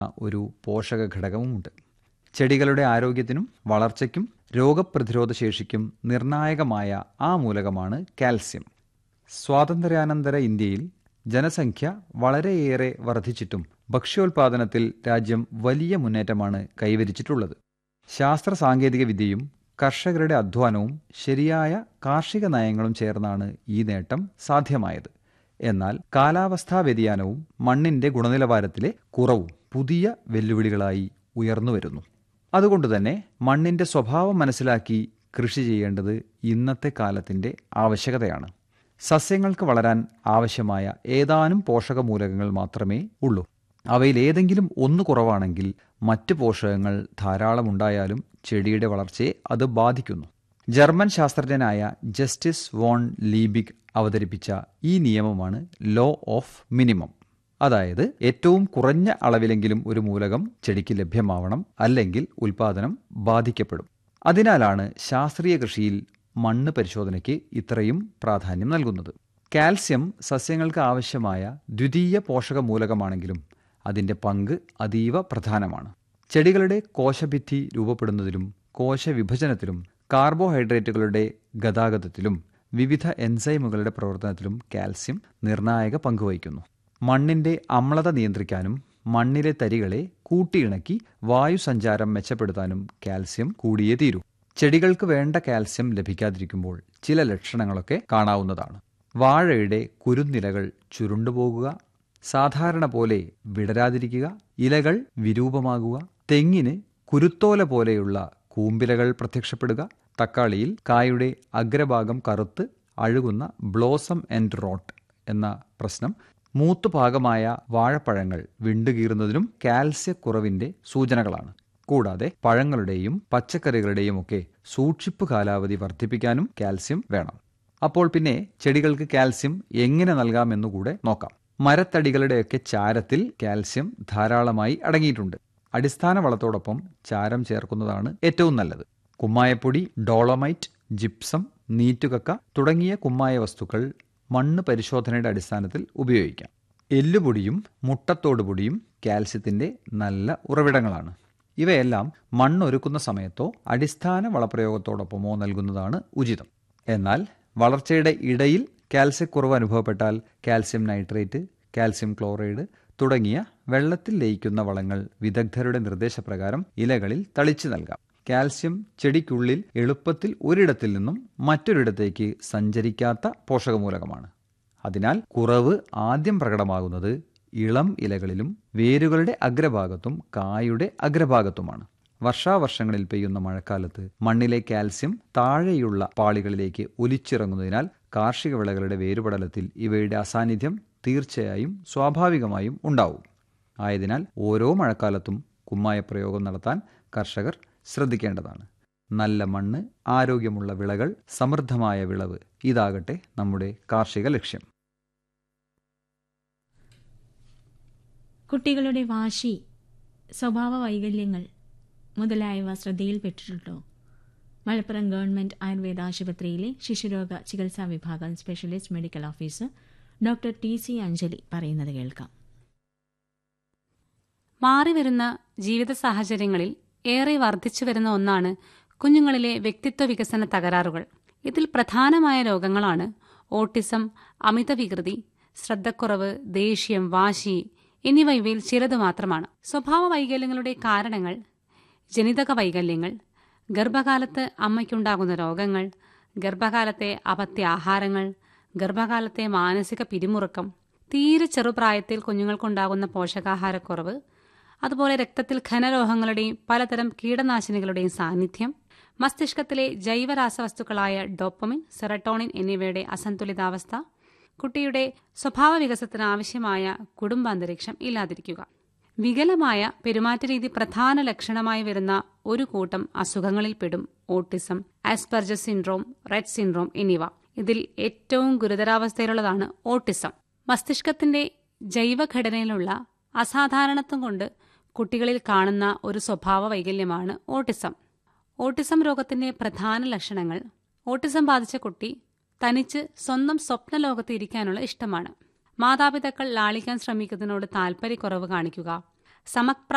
ഒരു പോഷക ഘടകവുമുണ്ട് ചെടികളുടെ ആരോഗ്യത്തിനും വളർച്ചയ്ക്കും രോഗപ്രതിരോധ ശേഷിക്കും നിർണായകമായ ആ മൂലകമാണ് കാൽസ്യം സ്വാതന്ത്ര്യാനന്തര ഇന്ത്യയിൽ ജനസംഖ്യ വളരെയേറെ വർദ്ധിച്ചിട്ടും ഭക്ഷ്യോൽപാദനത്തിൽ രാജ്യം വലിയ മുന്നേറ്റമാണ് കൈവരിച്ചിട്ടുള്ളത് ശാസ്ത്ര സാങ്കേതിക വിദ്യയും കർഷകരുടെ അധ്വാനവും ശരിയായ കാർഷിക നയങ്ങളും ചേർന്നാണ് ഈ നേട്ടം സാധ്യമായത് എന്നാൽ കാലാവസ്ഥാ വ്യതിയാനവും മണ്ണിന്റെ ഗുണനിലവാരത്തിലെ കുറവും പുതിയ വെല്ലുവിളികളായി ഉയർന്നുവരുന്നു അതുകൊണ്ടുതന്നെ മണ്ണിന്റെ സ്വഭാവം മനസ്സിലാക്കി കൃഷി ചെയ്യേണ്ടത് ഇന്നത്തെ കാലത്തിന്റെ ആവശ്യകതയാണ് സസ്യങ്ങൾക്ക് വളരാൻ ആവശ്യമായ ഏതാനും പോഷകമൂലകങ്ങൾ മാത്രമേ ഉള്ളൂ അവയിൽ ഏതെങ്കിലും ഒന്ന് കുറവാണെങ്കിൽ മറ്റ് പോഷകങ്ങൾ ധാരാളം ഉണ്ടായാലും ചെടിയുടെ വളർച്ചയെ അത് ബാധിക്കുന്നു ജർമ്മൻ ശാസ്ത്രജ്ഞനായ ജസ്റ്റിസ് വോൺ ലീബിഗ് അവതരിപ്പിച്ച ഈ നിയമമാണ് ലോ ഓഫ് മിനിമം അതായത് ഏറ്റവും കുറഞ്ഞ അളവിലെങ്കിലും ഒരു മൂലകം ചെടിക്ക് ലഭ്യമാവണം അല്ലെങ്കിൽ ഉൽപാദനം ബാധിക്കപ്പെടും അതിനാലാണ് ശാസ്ത്രീയ കൃഷിയിൽ മണ്ണ് പരിശോധനയ്ക്ക് ഇത്രയും പ്രാധാന്യം നൽകുന്നത് കാൽസ്യം സസ്യങ്ങൾക്ക് ആവശ്യമായ ദ്വിതീയ പോഷക മൂലകമാണെങ്കിലും അതിന്റെ പങ്ക് അതീവ പ്രധാനമാണ് ചെടികളുടെ കോശഭിത്തി രൂപപ്പെടുന്നതിലും കോശവിഭജനത്തിലും കാർബോഹൈഡ്രേറ്റുകളുടെ ഗതാഗതത്തിലും വിവിധ എൻസൈമുകളുടെ പ്രവർത്തനത്തിലും കാൽസ്യം നിർണായക പങ്കുവഹിക്കുന്നു മണ്ണിന്റെ അമ്ലത നിയന്ത്രിക്കാനും മണ്ണിലെ തരികളെ കൂട്ടിയിണക്കി വായുസഞ്ചാരം മെച്ചപ്പെടുത്താനും കാൽസ്യം കൂടിയേ തീരൂ ചെടികൾക്ക് വേണ്ട കാൽസ്യം ലഭിക്കാതിരിക്കുമ്പോൾ ചില ലക്ഷണങ്ങളൊക്കെ കാണാവുന്നതാണ് വാഴയുടെ കുരുന്നിലകൾ ചുരുണ്ടുപോകുക സാധാരണ പോലെ വിടരാതിരിക്കുക ഇലകൾ വിരൂപമാകുക തെങ്ങിന് കുരുത്തോല പോലെയുള്ള കൂമ്പിലകൾ പ്രത്യക്ഷപ്പെടുക തക്കാളിയിൽ കായുടെ അഗ്രഭാഗം കറുത്ത് അഴുകുന്ന ബ്ലോസം ആൻഡ് റോട്ട് എന്ന പ്രശ്നം മൂത്തുപാകമായ വാഴപ്പഴങ്ങൾ വിണ്ടുകീറുന്നതിനും കാൽസ്യക്കുറവിന്റെ സൂചനകളാണ് കൂടാതെ പഴങ്ങളുടെയും പച്ചക്കറികളുടെയും ഒക്കെ സൂക്ഷിപ്പ് കാലാവധി വർദ്ധിപ്പിക്കാനും കാൽസ്യം വേണം അപ്പോൾ പിന്നെ ചെടികൾക്ക് കാൽസ്യം എങ്ങനെ നൽകാമെന്നുകൂടെ നോക്കാം മരത്തടികളുടെയൊക്കെ ചാരത്തിൽ കാൽസ്യം ധാരാളമായി അടങ്ങിയിട്ടുണ്ട് അടിസ്ഥാന വളത്തോടൊപ്പം ചാരം ചേർക്കുന്നതാണ് ഏറ്റവും നല്ലത് കുമ്മായപ്പൊടി ഡോളമൈറ്റ് ജിപ്സം നീറ്റുകക്ക തുടങ്ങിയ കുമ്മായ വസ്തുക്കൾ മണ്ണ് പരിശോധനയുടെ അടിസ്ഥാനത്തിൽ ഉപയോഗിക്കാം എല്ലുപൊടിയും മുട്ടത്തോടുപൊടിയും കാൽസ്യത്തിന്റെ നല്ല ഉറവിടങ്ങളാണ് ഇവയെല്ലാം മണ്ണൊരുക്കുന്ന സമയത്തോ അടിസ്ഥാന വളപ്രയോഗത്തോടൊപ്പമോ നൽകുന്നതാണ് ഉചിതം എന്നാൽ വളർച്ചയുടെ ഇടയിൽ കാൽസ്യക്കുറവ് അനുഭവപ്പെട്ടാൽ കാൽസ്യം നൈട്രേറ്റ് കാൽസ്യം ക്ലോറൈഡ് തുടങ്ങിയ വെള്ളത്തിൽ ലയിക്കുന്ന വളങ്ങൾ വിദഗ്ധരുടെ നിർദ്ദേശപ്രകാരം ഇലകളിൽ തളിച്ചു നൽകാം കാൽസ്യം ചെടിക്കുള്ളിൽ എളുപ്പത്തിൽ ഒരിടത്തിൽ നിന്നും മറ്റൊരിടത്തേക്ക് സഞ്ചരിക്കാത്ത പോഷകമൂലകമാണ് അതിനാൽ കുറവ് ആദ്യം പ്രകടമാകുന്നത് ഇളം ഇലകളിലും വേരുകളുടെ അഗ്രഭാഗത്തും കായുടെ അഗ്രഭാഗത്തുമാണ് വർഷാവർഷങ്ങളിൽ പെയ്യുന്ന മഴക്കാലത്ത് മണ്ണിലെ കാൽസ്യം താഴെയുള്ള പാളികളിലേക്ക് ഒലിച്ചിറങ്ങുന്നതിനാൽ കാർഷിക വിളകളുടെ വേരുപടലത്തിൽ ഇവയുടെ അസാന്നിധ്യം തീർച്ചയായും സ്വാഭാവികമായും ഉണ്ടാവും ആയതിനാൽ ഓരോ മഴക്കാലത്തും കുമ്മായ പ്രയോഗം നടത്താൻ കർഷകർ ശ്രദ്ധിക്കേണ്ടതാണ് നല്ല മണ്ണ് ആരോഗ്യമുള്ള വിളകൾ സമൃദ്ധമായ വിളവ് ഇതാകട്ടെ നമ്മുടെ കാർഷിക ലക്ഷ്യം കുട്ടികളുടെ വാശി സ്വഭാവ വൈകല്യങ്ങൾ മുതലായവ ശ്രദ്ധയിൽപ്പെട്ടിട്ടുണ്ടോ മലപ്പുറം ഗവൺമെന്റ് ആയുർവേദ ആശുപത്രിയിലെ ശിശുരോഗ ചികിത്സാ വിഭാഗം specialist medical officer doctor T C Anjali പറയുന്നത് കേൾക്കാം മാറിവരുന്ന ജീവിത സാഹചര്യങ്ങളിൽ ഏറെ വർദ്ധിച്ചു വരുന്ന ഒന്നാണ് കുഞ്ഞുങ്ങളിലെ വ്യക്തിത്വ വികസന തകരാറുകൾ ഇതിൽ പ്രധാനമായ രോഗങ്ങളാണ് ഓട്ടിസം അമിത വികൃതി ശ്രദ്ധക്കുറവ് ദേഷ്യം വാശി എന്നിവ ഇവയിൽ ചിലത് മാത്രമാണ് സ്വഭാവ വൈകല്യങ്ങളുടെ കാരണങ്ങൾ ജനിതക വൈകല്യങ്ങൾ ഗർഭകാലത്ത് അമ്മയ്ക്കുണ്ടാകുന്ന രോഗങ്ങൾ ഗർഭകാലത്തെ അപത്യ ആഹാരങ്ങൾ ഗർഭകാലത്തെ മാനസിക പിരിമുറുക്കം തീരെ ചെറുപ്രായത്തിൽ കുഞ്ഞുങ്ങൾക്കുണ്ടാകുന്ന പോഷകാഹാരക്കുറവ് അതുപോലെ രക്തത്തിൽ ഖനലോഹങ്ങളുടെയും പലതരം കീടനാശിനികളുടെയും സാന്നിധ്യം മസ്തിഷ്കത്തിലെ ജൈവരാസവസ്തുക്കളായ ഡോപ്പമിൻ സെറട്ടോണിൻ എന്നിവയുടെ അസന്തുലിതാവസ്ഥ കുട്ടിയുടെ സ്വഭാവ വികസനത്തിന് ആവശ്യമായ കുടുംബാന്തരീക്ഷം ഇല്ലാതിരിക്കുക വികലമായ പെരുമാറ്റരീതി പ്രധാന ലക്ഷണമായി വരുന്ന ഒരു കൂട്ടം അസുഖങ്ങളിൽപ്പെടും autism Asperger's syndrome Rett syndrome എന്നിവ ഇതിൽ ഏറ്റവും ഗുരുതരാവസ്ഥയിലുള്ളതാണ് ഓട്ടിസം മസ്തിഷ്കത്തിന്റെ ജൈവഘടനയിലുള്ള അസാധാരണത്വം കൊണ്ട് കുട്ടികളിൽ കാണുന്ന ഒരു സ്വഭാവ വൈകല്യമാണ് ഓട്ടിസം ഓട്ടിസം രോഗത്തിന്റെ പ്രധാന ലക്ഷണങ്ങൾ ഓട്ടിസം ബാധിച്ച കുട്ടി തനിച്ച് സ്വന്തം സ്വപ്ന ലോകത്ത് ഇരിക്കാനുള്ള ഇഷ്ടമാണ് മാതാപിതാക്കൾ ലാളിക്കാൻ ശ്രമിക്കുന്നതിനോട് താൽപര്യക്കുറവ് കാണിക്കുക സമപ്രായ